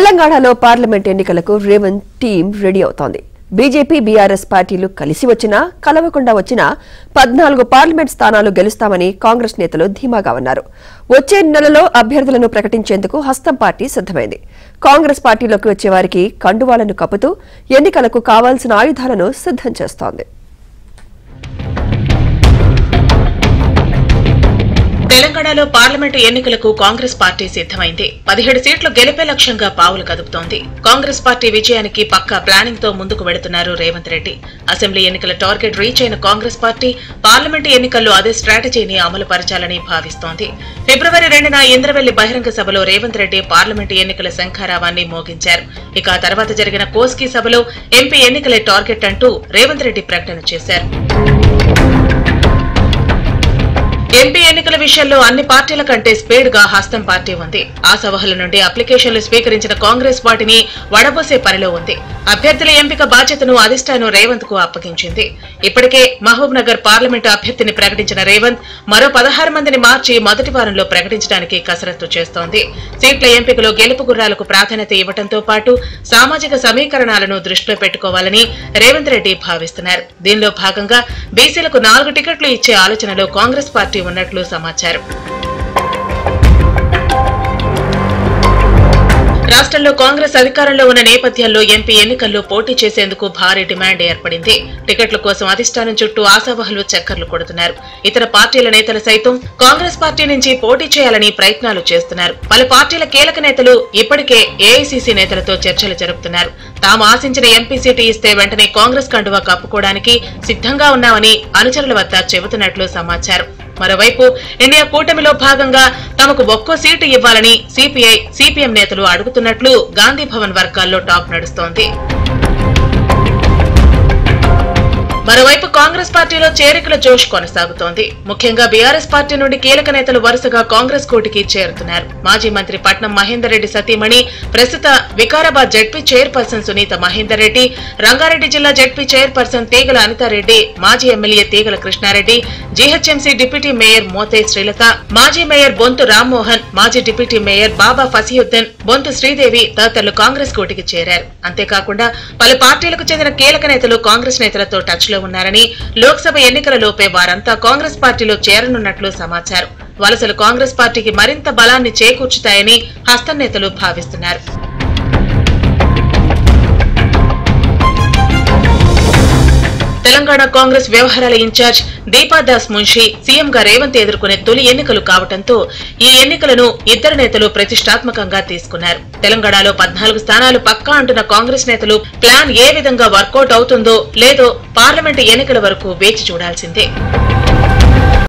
తెలంగాణలో పార్లమెంట్ ఎన్నికలకు Revanth team ready అవుతోంది బీజేపీ బీఆర్ఎస్ పార్టీలు కలిసి వచ్చినా కలవకుండా వచ్చినా పద్నాలుగు పార్లమెంట్ స్థానాలు గెలుస్తామని కాంగ్రెస్ నేతలు ధీమాగా ఉన్నారు వచ్చే నెలలో అభ్యర్థులను ప్రకటించేందుకు హస్తం పార్టీ సిద్దమైంది కాంగ్రెస్ పార్టీలోకి వచ్చే వారికి కండువాలను కప్పుతూ ఎన్నికలకు కావాల్సిన ఆయుధాలను సిద్దం చేస్తోంది తెలంగాణలో పార్లమెంటు ఎన్నికలకు కాంగ్రెస్ పార్టీ సిద్దమైంది పదిహేడు సీట్లు గెలిపే లక్ష్యంగా పావులు కదుపుతోంది కాంగ్రెస్ పార్టీ విజయానికి పక్కా ప్లానింగ్ తో ముందుకు వెడుతున్నారు రేవంత్ రెడ్డి అసెంబ్లీ ఎన్నికల టార్గెట్ రీచ్ అయిన కాంగ్రెస్ పార్టీ పార్లమెంటు ఎన్నికల్లో అదే స్ట్రాటజీని అమలు పరచాలని భావిస్తోంది ఫిబ్రవరి రెండున ఇంద్రవెల్లి బహిరంగ సభలో రేవంత్ రెడ్డి పార్లమెంటు ఎన్నికల శంఖారావాన్ని మోగించారు ఇక ఆ తర్వాత జరిగిన కోస్కీ సభలో ఎంపీ ఎన్నికలే టార్గెట్ అంటూ రేవంత్ రెడ్డి ప్రకటన చేశారు ఎంపీ ఎన్నికల విషయంలో అన్ని పార్టీల కంటే స్పీడ్ గా హస్తం పార్టీ ఉంది ఆ సభల నుండి అప్లికేషన్లు స్వీకరించిన కాంగ్రెస్ వాటిని వడబోసే పనిలో ఉంది అభ్యర్థుల ఎంపిక బాధ్యతను అధిష్టానం రేవంత్ కు అప్పగించింది ఇప్పటికే మహబూబ్ నగర్ పార్లమెంటు అభ్యర్థిని ప్రకటించిన రేవంత్ మరో పదహారు మందిని మార్చి మొదటి వారంలో ప్రకటించడానికి కసరత్తు చేస్తోంది సీట్ల ఎంపికలో గెలుపు గుర్రాలకు ప్రాధాన్యత ఇవ్వడంతో పాటు సామాజిక సమీకరణాలను దృష్టిలో పెట్టుకోవాలని రేవంత్ రెడ్డి భావిస్తున్నారు దీనిలో భాగంగా బీసీలకు నాలుగు టికెట్లు ఇచ్చే ఆలోచనలో కాంగ్రెస్ పార్టీ ఉన్నట్లు సమాచారం రాష్ట్రంలో కాంగ్రెస్ అధికారంలో ఉన్న నేపథ్యంలో ఎంపీ ఎన్నికల్లో పోటీ చేసేందుకు భారీ డిమాండ్ ఏర్పడింది టికెట్ల కోసం అధిష్టానం చుట్టూ ఆశావహులు చక్కర్లు కొడుతున్నారు ఇతర పార్టీల నేతలు సైతం కాంగ్రెస్ పార్టీ నుంచి పోటీ చేయాలని ప్రయత్నాలు చేస్తున్నారు పలు పార్టీల కీలక నేతలు ఇప్పటికే ఏఐసీసీ నేతలతో చర్చలు జరుపుతున్నారు తాము ఆశించిన ఎంపీ సీటు ఇస్తే వెంటనే కాంగ్రెస్ కండువా కప్పుకోవడానికి సిద్ధంగా ఉన్నామని అనుచరుల వద్ద చెబుతున్నట్లు సమాచారం మరోవైపు ఇండియా కూటమిలో భాగంగా తమకు ఒక్కో సీటు ఇవ్వాలని సిపిఐ సిపిఎం నేతలు అడుగుతున్నట్లు గాంధీ భవన్ వర్గాల్లో టాక్ నడుస్తోంది మరోవైపు కాంగ్రెస్ పార్టీలో చేరికల జోష్ కొనసాగుతోంది ముఖ్యంగా బీఆర్ఎస్ పార్టీ నుండి కీలక నేతలు వరుసగా కాంగ్రెస్ కోటికి చేరుతున్నారు మాజీ మంత్రి పట్నం మహేందర్ రెడ్డి సతీమణి ప్రస్తుత వికారాబాద్ జడ్పీ చైర్పర్సన్ సునీత మహేందర్ రెడ్డి రంగారెడ్డి జిల్లా జడ్పీ చైర్పర్సన్ తీగల అనితారెడ్డి మాజీ MLA Teegala Krishna Reddy GHMC deputy mayor Mothe Srilatha మాజీ మేయర్ బొంతు రామ్మోహన్ మాజీ డిప్యూటీ మేయర్ బాబా ఫసీయుద్దీన్ బొంతు శ్రీదేవి తదితరులు కాంగ్రెస్ కోటికి చేరారు అంతేకాకుండా పలు పార్టీలకు చెందిన కీలక నేతలు కాంగ్రెస్ నేతలతో టచ్ లో ఉన్నారని లోక్సభ ఎన్నికల లోపే వారంతా కాంగ్రెస్ పార్టీలో చేరనున్నట్లు సమాచారం వలసలు కాంగ్రెస్ పార్టీకి మరింత బలాన్ని చేకూర్చుతాయని హస్తం నేతలు భావిస్తున్నారు తెలంగాణ కాంగ్రెస్ వ్యవహారాల ఇన్ఛార్జ్ దీపాదాస్ మున్షి సీఎం గా రేవంత్ ఎదుర్కొనే తొలి ఎన్నికలు కావడంతో ఈ ఎన్నికలను ఇద్దరు నేతలు ప్రతిష్టాత్మకంగా తీసుకున్నారు తెలంగాణలో పద్నాలుగు స్థానాలు పక్కా అంటున్న కాంగ్రెస్ నేతలు ప్లాన్ ఏ విధంగా వర్కౌట్ అవుతుందో లేదో పార్లమెంటు ఎన్నికల వరకు వేచి చూడాల్సిందే